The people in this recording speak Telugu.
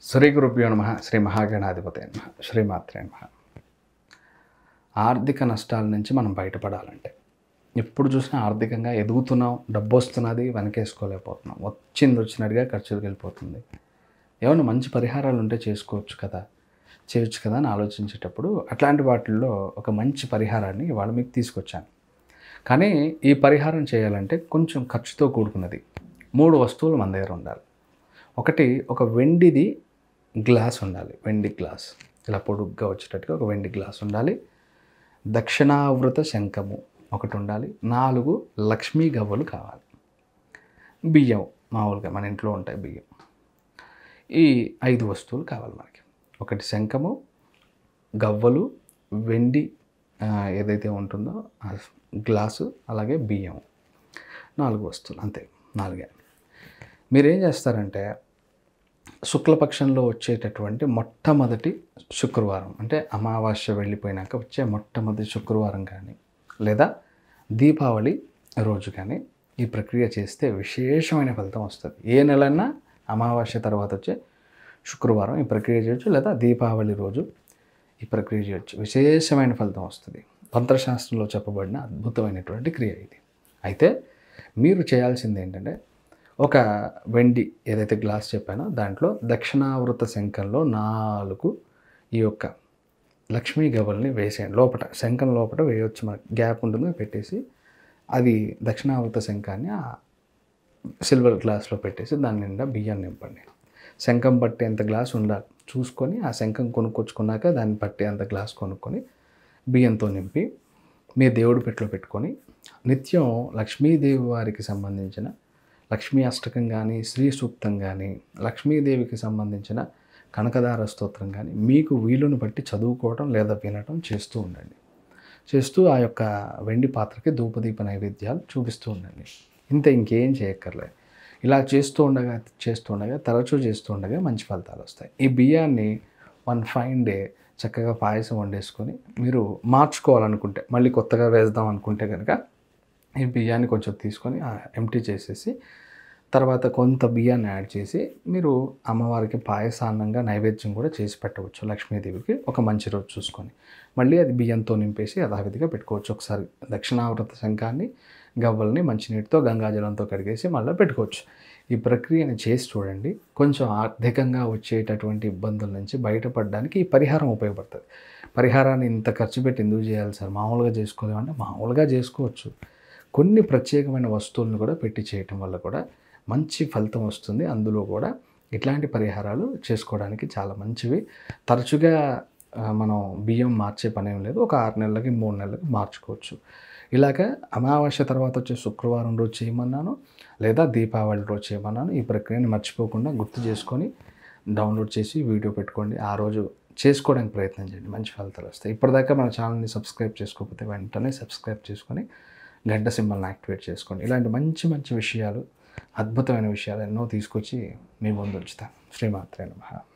శ్రీ గురుభ్యో నమ శ్రీ మహాగణాధిపతి నమ శ్రీమాత్రే నమ ఆర్థిక నష్టాల నుంచి మనం బయటపడాలంటే ఎప్పుడు చూసినా ఆర్థికంగా ఎదుగుతున్నాం డబ్బు వస్తున్నది వెనకేసుకోలేకపోతున్నాం వచ్చింది వచ్చినట్టుగా ఖర్చులకు వెళ్ళిపోతుంది ఏమైనా మంచి పరిహారాలు ఉంటే చేసుకోవచ్చు కదా చేయొచ్చు కదా అని ఆలోచించేటప్పుడు అట్లాంటి వాటిల్లో ఒక మంచి పరిహారాన్ని ఇవాళ మీకు తీసుకొచ్చాను కానీ ఈ పరిహారం చేయాలంటే కొంచెం ఖర్చుతో కూడుకున్నది మూడు వస్తువులు మన దగ్గర ఉండాలి ఒకటి ఒక వెండిది గ్లాస్ ఉండాలి వెండి గ్లాస్ ఇలా పొడుగ్గా వచ్చేటట్టుగా ఒక వెండి గ్లాస్ ఉండాలి దక్షిణావృత శంఖము ఒకటి ఉండాలి నాలుగు లక్ష్మీ గవ్వలు కావాలి బియ్యం మామూలుగా మన ఇంట్లో ఉంటాయి బియ్యం ఈ ఐదు వస్తువులు కావాలి మనకి ఒకటి శంఖము గవ్వలు వెండి ఆ, ఏదైతే ఉంటుందో ఆ గ్లాసు అలాగే బియ్యం నాలుగు వస్తువులు అంతే నాలుగే మీరేం చేస్తారంటే శుక్లపక్షంలో వచ్చేటటువంటి మొట్టమొదటి శుక్రవారం అంటే అమావాస్య వెళ్ళిపోయినాక వచ్చే మొట్టమొదటి శుక్రవారం కానీ లేదా దీపావళి రోజు కానీ ఈ ప్రక్రియ చేస్తే విశేషమైన ఫలితం వస్తుంది ఏ నెలన్నా అమావాస్య తర్వాత వచ్చే శుక్రవారం ఈ ప్రక్రియ చేయొచ్చు లేదా దీపావళి రోజు ఈ ప్రక్రియ చేయొచ్చు విశేషమైన ఫలితం వస్తుంది తంత్రశాస్త్రంలో చెప్పబడిన అద్భుతమైనటువంటి క్రియ ఇది అయితే మీరు చేయాల్సింది ఏంటంటే ఒక వెండి ఏదైతే గ్లాస్ చెప్పానో దాంట్లో దక్షిణావృత శంఖంలో నాలుగు ఈ యొక్క లక్ష్మీ గవ్వల్ని వేసేయండి లోపల శంఖం లోపల వేయొచ్చు మనకి గ్యాప్ ఉంటుంది పెట్టేసి అది దక్షిణావృత శంఖాన్ని ఆ సిల్వర్ గ్లాస్లో పెట్టేసి దాని నిండా బియ్యం నింపండి శంఖం పట్టేంత గ్లాస్ ఉండాలి చూసుకొని ఆ శంఖం కొనుక్కొచ్చుకున్నాక దాన్ని పట్టేంత గ్లాస్ కొనుక్కొని బియ్యంతో నింపి మీ దేవుడి పెట్టిలో పెట్టుకొని నిత్యం లక్ష్మీదేవి వారికి సంబంధించిన లక్ష్మీ అష్టకం కానీ శ్రీ సూక్తం కానీ లక్ష్మీదేవికి సంబంధించిన కనకదార స్తోత్రం కానీ మీకు వీలుని బట్టి చదువుకోవడం లేదా వినటం చేస్తూ ఉండండి చేస్తూ ఆ యొక్క వెండి పాత్రకి ధూపదీప నైవేద్యాలు చూపిస్తూ ఉండండి ఇంత ఇంకేం చేయక్కర్లేదు ఇలా చేస్తూ ఉండగా చేస్తూ ఉండగా తరచూ చేస్తూ ఉండగా మంచి ఫలితాలు వస్తాయి ఈ బియ్యాన్ని వన్ ఫైన్ డే చక్కగా పాయసం వండేసుకొని మీరు మార్చుకోవాలనుకుంటే మళ్ళీ కొత్తగా వేద్దాం అనుకుంటే కనుక ఈ బియ్యాన్ని కొంచెం తీసుకొని ఎంటీ చేసేసి తర్వాత కొంత బియ్యాన్ని యాడ్ చేసి మీరు అమ్మవారికి పాయసాన్నంగా నైవేద్యం కూడా చేసి పెట్టవచ్చు లక్ష్మీదేవికి ఒక మంచి రోజు చూసుకొని మళ్ళీ అది బియ్యంతో నింపేసి యథావిధిగా పెట్టుకోవచ్చు ఒకసారి దక్షిణావృత శంఖాన్ని గవ్వల్ని మంచినీటితో గంగాజలంతో కడిగేసి మళ్ళీ పెట్టుకోవచ్చు ఈ ప్రక్రియని చేసి చూడండి కొంచెం ఆర్థికంగా వచ్చేటటువంటి ఇబ్బందుల నుంచి బయటపడడానికి ఈ పరిహారం ఉపయోగపడుతుంది పరిహారాన్ని ఇంత ఖర్చు పెట్టి ఎందుకు చేయాలి సార్ మామూలుగా చేసుకోలేమంటే మామూలుగా చేసుకోవచ్చు కొన్ని ప్రత్యేకమైన వస్తువులను కూడా పెట్టి చేయటం వల్ల కూడా మంచి ఫలితం వస్తుంది అందులో కూడా ఇట్లాంటి పరిహారాలు చేసుకోవడానికి చాలా మంచివి తరచుగా ఆ, మనం బియ్యం మార్చే పని ఏం లేదు ఒక ఆరు నెలలకి మూడు నెలలకి మార్చుకోవచ్చు ఇలాగ అమావాస్య తర్వాత వచ్చే శుక్రవారం రోజు చేయమన్నాను లేదా దీపావళి రోజు చేయమన్నాను ఈ ప్రక్రియని మర్చిపోకుండా గుర్తు చేసుకొని డౌన్లోడ్ చేసి వీడియో పెట్టుకోండి ఆ రోజు చేసుకోవడానికి ప్రయత్నం చేయండి మంచి ఫలితాలు వస్తాయి ఇప్పటిదాకా మన ఛానల్ని సబ్స్క్రైబ్ చేసుకోకపోతే వెంటనే సబ్స్క్రైబ్ చేసుకొని గంట సింబల్ని యాక్టివేట్ చేసుకోండి ఇలాంటి మంచి మంచి విషయాలు అద్భుతమైన విషయాలు ఎన్నో తీసుకొచ్చి మీ ముందు ఉంచుతాను శ్రీమాత్రే నమః